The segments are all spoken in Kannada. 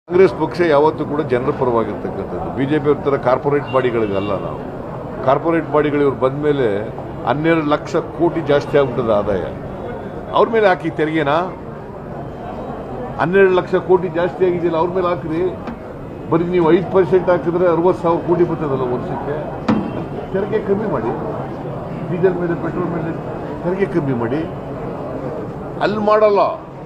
ಕಾಂಗ್ರೆಸ್ ಪಕ್ಷ ಯಾವತ್ತೂ ಕೂಡ ಜನರ ಪರವಾಗಿರ್ತಕ್ಕಂಥದ್ದು ಬಿಜೆಪಿ ಅವ್ರ ಥರ ಕಾರ್ಪೊರೇಟ್ ಬಾಡಿಗಳಿಗಲ್ಲ ನಾವು ಕಾರ್ಪೊರೇಟ್ ಬಾಡಿಗಳು ಇವ್ರು ಬಂದ ಮೇಲೆ ಹನ್ನೆರಡು ಲಕ್ಷ ಕೋಟಿ ಜಾಸ್ತಿ ಆಗ್ಬಿಟ್ಟದ ಆದಾಯ ಅವ್ರ ಮೇಲೆ ಹಾಕಿ ತೆರಿಗೆನಾ ಹನ್ನೆರಡು ಲಕ್ಷ ಕೋಟಿ ಜಾಸ್ತಿ ಆಗಿದೆಯಲ್ಲ ಅವ್ರ ಮೇಲೆ ಹಾಕ್ರಿ ಬರೀ ನೀವು ಐದು ಪರ್ಸೆಂಟ್ ಹಾಕಿದ್ರೆ ಅರವತ್ತು ಸಾವಿರ ಕೋಟಿ ಬರ್ತದಲ್ಲ ವರ್ಷಕ್ಕೆ ತೆರಿಗೆ ಕಮ್ಮಿ ಮಾಡಿ ಡೀಸೆಲ್ ಮೇಲೆ ಪೆಟ್ರೋಲ್ ಮೇಲೆ ತೆರಿಗೆ ಕಮ್ಮಿ ಮಾಡಿ ಅಲ್ಲಿ ಮಾಡಲ್ಲ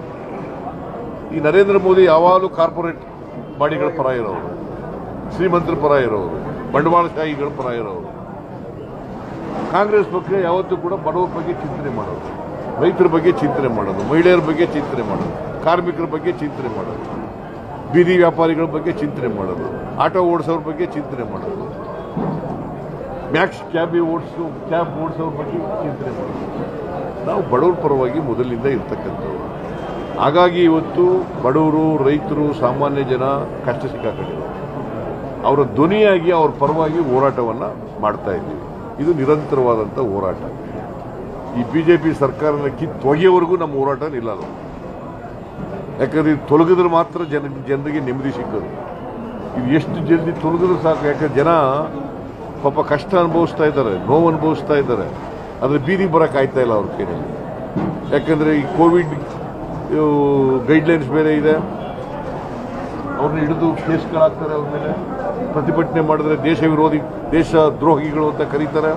ಈ ನರೇಂದ್ರ ಮೋದಿ ಯಾವಾಗಲೂ ಕಾರ್ಪೊರೇಟ್ ಬಾಡಿಗಳ ಪರ ಇರೋರು ಶ್ರೀಮಂತರ ಪರ ಇರೋರು ಬಂಡವಾಳಶಾಹಿಗಳ ಪರ ಇರೋರು ಕಾಂಗ್ರೆಸ್ ಪಕ್ಷ ಯಾವತ್ತೂ ಕೂಡ ಬಡವರ ಬಗ್ಗೆ ಚಿಂತನೆ ಮಾಡೋದು ರೈತರ ಬಗ್ಗೆ ಚಿಂತನೆ ಮಾಡೋದು ಮಹಿಳೆಯರ ಬಗ್ಗೆ ಚಿಂತನೆ ಮಾಡೋದು ಕಾರ್ಮಿಕರ ಬಗ್ಗೆ ಚಿಂತನೆ ಮಾಡೋದು ಬೀದಿ ವ್ಯಾಪಾರಿಗಳ ಬಗ್ಗೆ ಚಿಂತನೆ ಮಾಡೋದು ಆಟೋ ಓಡಿಸೋರ ಬಗ್ಗೆ ಚಿಂತನೆ ಮಾಡೋದು ಮ್ಯಾಕ್ಸ್ ಕ್ಯಾಬಿ ಓಡಿಸೋ ಕ್ಯಾಬ್ ಓಡಿಸೋರ ಬಗ್ಗೆ ಚಿಂತನೆ ಮಾಡೋದು ನಾವು ಬಡವರ ಪರವಾಗಿ ಮೊದಲಿಂದ ಇರ್ತಕ್ಕಂಥವ್ರು ಹಾಗಾಗಿ ಇವತ್ತು ಬಡವರು ರೈತರು ಸಾಮಾನ್ಯ ಜನ ಕಷ್ಟ ಸಿಕ್ಕಾಕೊಂಡಿದ್ದಾರೆ ಅವರ ಧ್ವನಿಯಾಗಿ ಅವ್ರ ಪರವಾಗಿ ಹೋರಾಟವನ್ನು ಮಾಡ್ತಾ ಇದ್ದೀವಿ ಇದು ನಿರಂತರವಾದಂಥ ಹೋರಾಟ ಈ ಬಿಜೆಪಿ ಸರ್ಕಾರನ ಕಿತ್ತೊಗೆಯವರೆಗೂ ನಮ್ಮ ಹೋರಾಟ ನಿಲ್ಲಲ್ಲ ಯಾಕಂದ್ರೆ ಇದು ತೊಲಗಿದ್ರೆ ಮಾತ್ರ ಜನ ಜನರಿಗೆ ನೆಮ್ಮದಿ ಸಿಕ್ಕೋದು ಇದು ಎಷ್ಟು ಜಲ್ದಿ ತೊಲಗಿದ್ರೆ ಸಾಕು ಯಾಕಂದ್ರೆ ಜನ ಪಾಪ ಕಷ್ಟ ಅನುಭವಿಸ್ತಾ ಇದ್ದಾರೆ ನೋವು ಅನುಭವಿಸ್ತಾ ಇದ್ದಾರೆ ಆದರೆ ಬೀದಿಗೆ ಬರೋಕೆ ಆಯ್ತಾ ಇಲ್ಲ ಅವ್ರ ಕೈಯಲ್ಲಿ ಯಾಕಂದ್ರೆ ಈ ಕೋವಿಡ್ ಗೈಡ್ಲೈನ್ಸ್ ಬೇರೆ ಇದೆ ಅವ್ರನ್ನ ಹಿಡಿದು ಕೇಸ್ಗಳಾಗ್ತಾರೆ ಅವ್ರ ಮೇಲೆ ಪ್ರತಿಭಟನೆ ಮಾಡಿದ್ರೆ ದೇಶ ವಿರೋಧಿ ದೇಶ ದ್ರೋಹಿಗಳು ಅಂತ ಕರೀತಾರೆ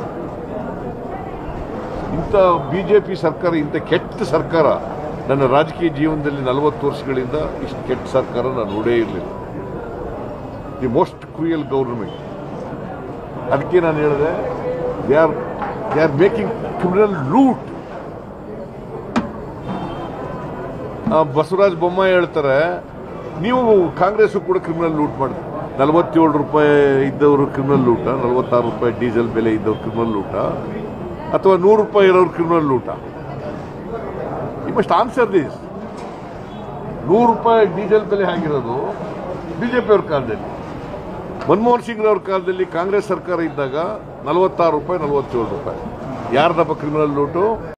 ಇಂಥ ಬಿಜೆಪಿ ಸರ್ಕಾರ ಇಂಥ ಕೆಟ್ಟ ಸರ್ಕಾರ ನನ್ನ ರಾಜಕೀಯ ಜೀವನದಲ್ಲಿ ನಲವತ್ತು ವರ್ಷಗಳಿಂದ ಇಷ್ಟು ಕೆಟ್ಟ ಸರ್ಕಾರ ನಾನು ನೋಡೇ ಇರಲಿಲ್ಲ ದಿ ಮೋಸ್ಟ್ ಕ್ರೂಯಲ್ ಗೌರ್ಮೆಂಟ್ ಅದಕ್ಕೆ ನಾನು ಹೇಳಿದೆ they are they are making criminal loot Basavaraj Bommai ಹೇಳ್ತಾರೆ ನೀವು ಕಾಂಗ್ರೆಸ್ ಕೂಡ ಕ್ರಿಮಿನಲ್ ಲೂಟ್ ಮಾಡಿ ನಲವತ್ತೇಳು ರೂಪಾಯಿ ಇದ್ದವರು ಕ್ರಿಮಿನಲ್ ಲೂಟ ನಲವತ್ತಾರು ರೂಪಾಯಿ ಡೀಸೆಲ್ ಬೆಲೆ ಇದ್ದವ್ರು ಕ್ರಿಮಿನಲ್ ಲೂಟ ಅಥವಾ ನೂರು ರೂಪಾಯಿ ಇರೋರು criminal loot you must answer this ನೂರು ರೂಪಾಯಿ ಡೀಸೆಲ್ ಬೆಲೆ ಆಗಿರೋದು ಬಿಜೆಪಿ ಅವ್ರ ಕಾಲದಲ್ಲಿ ಮನಮೋಹನ್ ಸಿಂಗ್ ಅವ್ರ ಕಾಲದಲ್ಲಿ ಕಾಂಗ್ರೆಸ್ ಸರ್ಕಾರ ಇದ್ದಾಗ ನಲವತ್ತಾರು ರೂಪಾಯಿ ನಲವತ್ತೇಳು ರೂಪಾಯಿ ಯಾರ್ದಪ್ಪ ಕ್ರಿಮಿನಲ್ ಲೂಟು